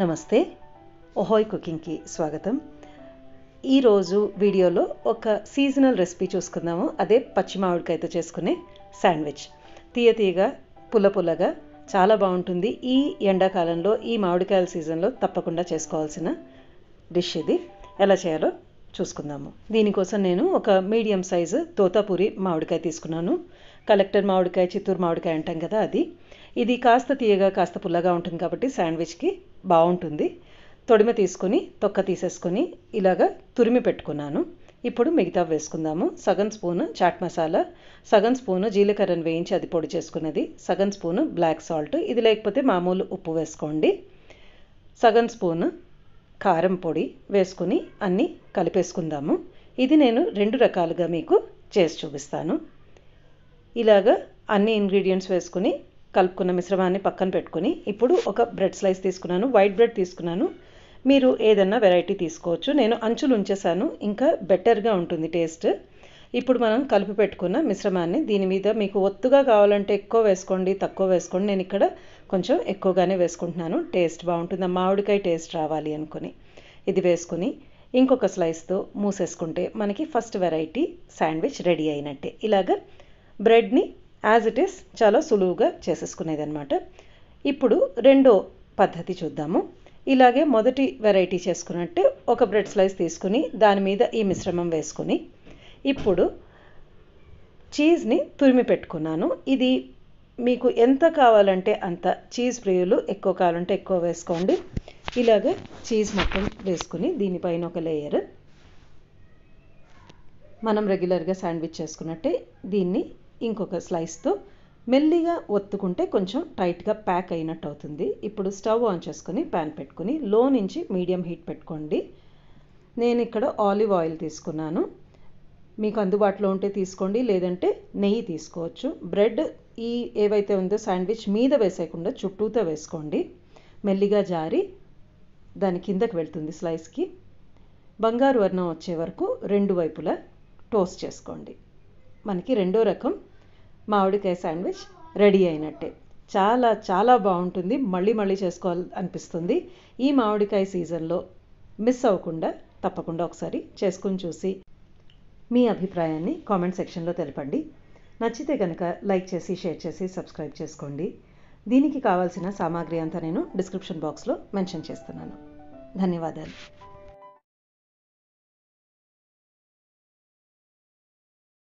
నమస్తే ఒహోయ్ కుకింగ్కి స్వాగతం ఈరోజు వీడియోలో ఒక సీజనల్ రెసిపీ చూసుకుందాము అదే పచ్చి మామిడికాయతో చేసుకునే శాండ్విచ్ తీయ తీయగా పుల్ల పుల్లగా చాలా బాగుంటుంది ఈ ఎండాకాలంలో ఈ మామిడికాయల సీజన్లో తప్పకుండా చేసుకోవాల్సిన డిష్ ఇది ఎలా చేయాలో చూసుకుందాము దీనికోసం నేను ఒక మీడియం సైజు తోతాపూరి మామిడికాయ తీసుకున్నాను కలెక్టర్ మామిడికాయ చిత్తూరు మామిడికాయ అంటాం కదా అది ఇది కాస్త తీయగా కాస్త పుల్లగా ఉంటుంది కాబట్టి శాండ్విచ్కి బాగుంటుంది తొడిమ తీసుకొని తొక్క తీసేసుకొని ఇలాగా తురిమి పెట్టుకున్నాను ఇప్పుడు మిగతా వేసుకుందాము సగం స్పూను చాట్ మసాలా సగం స్పూను జీలకర్రను వేయించి అది పొడి చేసుకున్నది సగం స్పూను బ్లాక్ సాల్ట్ ఇది లేకపోతే మామూలు ఉప్పు వేసుకోండి సగం స్పూను కారం పొడి వేసుకుని అన్నీ కలిపేసుకుందాము ఇది నేను రెండు రకాలుగా మీకు చేసి చూపిస్తాను ఇలాగా అన్ని ఇంగ్రీడియంట్స్ వేసుకుని కలుపుకున్న మిశ్రమాన్ని పక్కన పెట్టుకుని ఇప్పుడు ఒక బ్రెడ్ స్లైస్ తీసుకున్నాను వైట్ బ్రెడ్ తీసుకున్నాను మీరు ఏదన్నా వెరైటీ తీసుకోవచ్చు నేను అంచులు ఉంచేసాను ఇంకా బెటర్గా ఉంటుంది టేస్ట్ ఇప్పుడు మనం కలిపి పెట్టుకున్న మిశ్రమాన్ని దీని మీద మీకు ఒత్తుగా కావాలంటే ఎక్కువ వేసుకోండి తక్కువ వేసుకోండి నేను ఇక్కడ కొంచెం ఎక్కువగానే వేసుకుంటున్నాను టేస్ట్ బాగుంటుంది ఆ మామిడికాయ టేస్ట్ రావాలి అనుకుని ఇది వేసుకుని ఇంకొక స్లైస్తో మూసేసుకుంటే మనకి ఫస్ట్ వెరైటీ శాండ్విచ్ రెడీ అయినట్టే ఇలాగ బ్రెడ్ని యాజ్ ఇట్ ఈస్ చాలా సులువుగా చేసేసుకునేది అనమాట ఇప్పుడు రెండో పద్ధతి చూద్దాము ఇలాగే మొదటి వెరైటీ చేసుకున్నట్టే ఒక బ్రెడ్ స్లైస్ తీసుకుని దాని మీద ఈ మిశ్రమం వేసుకుని ఇప్పుడు చీజ్ని తురిమి పెట్టుకున్నాను ఇది మీకు ఎంత కావాలంటే అంత చీజ్ ప్రియులు ఎక్కువ కావాలంటే ఎక్కువ వేసుకోండి ఇలాగ చీజ్ మొత్తం వేసుకుని దీనిపైన ఒక లేయర్ మనం రెగ్యులర్గా శాండ్విచ్ చేసుకున్నట్టే దీన్ని ఇంకొక స్లైస్తో మెల్లిగా ఒత్తుకుంటే కొంచెం టైట్గా ప్యాక్ అయినట్టు అవుతుంది ఇప్పుడు స్టవ్ ఆన్ చేసుకొని ప్యాన్ పెట్టుకుని లో నుంచి మీడియం హీట్ పెట్టుకోండి నేను ఇక్కడ ఆలివ్ ఆయిల్ తీసుకున్నాను మీకు అందుబాటులో ఉంటే తీసుకోండి లేదంటే నెయ్యి తీసుకోవచ్చు బ్రెడ్ ఈ ఏవైతే ఉందో శాండ్విచ్ మీద వేసేయకుండా చుట్టూతో వేసుకోండి మెల్లిగా జారి దాని కిందకి వెళ్తుంది స్లైస్కి బంగారు వర్ణం వచ్చే వరకు రెండు వైపులా టోస్ట్ చేసుకోండి మనకి రెండో రకం మామిడికాయ శాండ్విచ్ రెడీ అయినట్టే చాలా చాలా బాగుంటుంది మళ్ళీ మళ్ళీ చేసుకోవాలి అనిపిస్తుంది ఈ మామిడికాయ సీజన్లో మిస్ అవ్వకుండా తప్పకుండా ఒకసారి చేసుకుని చూసి మీ అభిప్రాయాన్ని కామెంట్ సెక్షన్లో తెలపండి నచ్చితే కనుక లైక్ చేసి షేర్ చేసి సబ్స్క్రైబ్ చేసుకోండి దీనికి కావాల్సిన సామాగ్రి అంతా నేను డిస్క్రిప్షన్ బాక్స్లో మెన్షన్ చేస్తున్నాను ధన్యవాదాలు